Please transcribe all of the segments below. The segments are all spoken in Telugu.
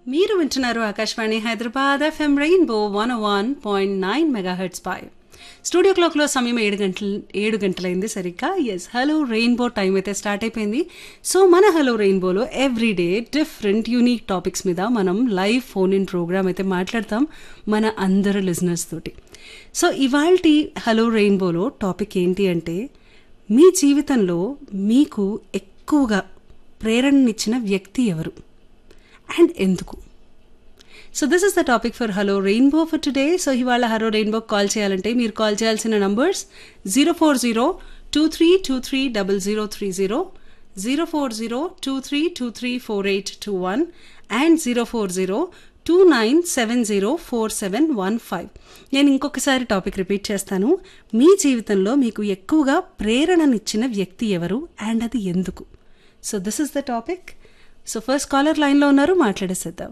మీరు వింటున్నారు Akashvani Hyderabad FM Rainbow one one point nine megahertz పై స్టూడియో క్లాక్లో సమయం ఏడు గంటలు ఏడు గంటలైంది సరిగ్గా ఎస్ హలో రెయిన్బో టైం అయితే స్టార్ట్ అయిపోయింది సో మన హలో రెయిన్బోలో ఎవ్రీడే డిఫరెంట్ యూనిక్ టాపిక్స్ మీద మనం లైవ్ ఫోన్ ఇన్ ప్రోగ్రామ్ అయితే మాట్లాడతాం మన అందరు లిజనర్స్ తోటి సో ఇవాళ హలో రెయిన్బోలో టాపిక్ ఏంటి అంటే మీ జీవితంలో మీకు ఎక్కువగా ప్రేరణనిచ్చిన వ్యక్తి ఎవరు అండ్ ఎందుకు so this is the topic for hello Rainbow for today so ఇవాళ హలో రెయిన్బో కాల్ చేయాలంటే మీరు కాల్ చేయాల్సిన numbers zero four zero two three two three double zero three zero zero four zero two three two three four eight two one and zero four zero two nine seven zero four seven one five నేను ఇంకొకసారి టాపిక్ రిపీట్ చేస్తాను మీ జీవితంలో మీకు ఎక్కువగా ప్రేరణనిచ్చిన వ్యక్తి ఎవరు అండ్ అది ఎందుకు so this is the topic so first caller లైన్లో ఉన్నారు మాట్లాడేసేద్దాం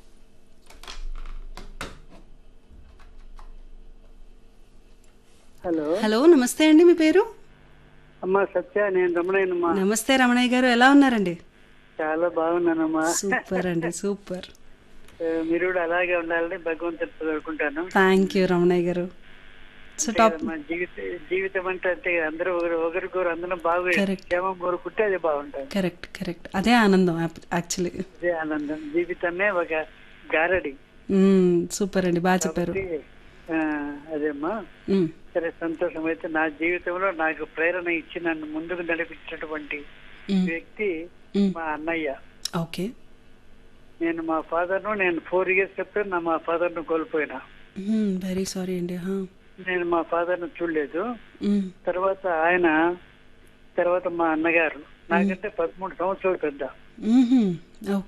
హలో హలో నమస్తే అండి మీ పేరు అమ్మా సత్య నేను రమణయ్యనమ్మా నమస్తే రమణయ్య గారు ఎలా ఉన్నారండి చాలా బాగున్నానమ్మా సూపర్ అండి సూపర్ ఆ, మీరు కూడా అలాగే ఉండాలని భగవంతుని కోరుకుంటాను థ్యాంక్ యూ రమణయ్య గారు సో టాప్ మా జీవిత జీవితం అంటే అంతే కదా, అందరూ ఒకరు ఒకరికొకరు అందరం బాగు Correct. క్షేమం కోరుకుంటే అది బాగుంటుంది కరెక్ట్ కరెక్ట్ అదే ఆనందం యాక్చువల్లీ అదే ఆనందం జీవితమే ఒక గారడి సూపర్ అండి బాగా చెప్పారు కాబట్టి, ఆ, అదేమ్మా మ్మ్. సరే సంతోషం అయితే నా జీవితంలో నాకు ప్రేరణ ఇచ్చి నన్ను ముందుకు నడిపించినటువంటి మ్మ్. వ్యక్తి మ్మ్. మా అన్నయ్య ఓకే నేను మా ఫాదర్ను నేను ఫోర్ ఇయర్స్ చెప్తే నా మా ఫాదర్ను కోల్పోయినా వెరీ సారీ అండి హా. నేను మా ఫాదర్ను చూడలేదు మ్మ్. తర్వాత ఆయన తర్వాత మా అన్నగారు నాకంటే పదమూడు సంవత్సరాలు పెద్ద మ్మ్హ్మ్. ఓకే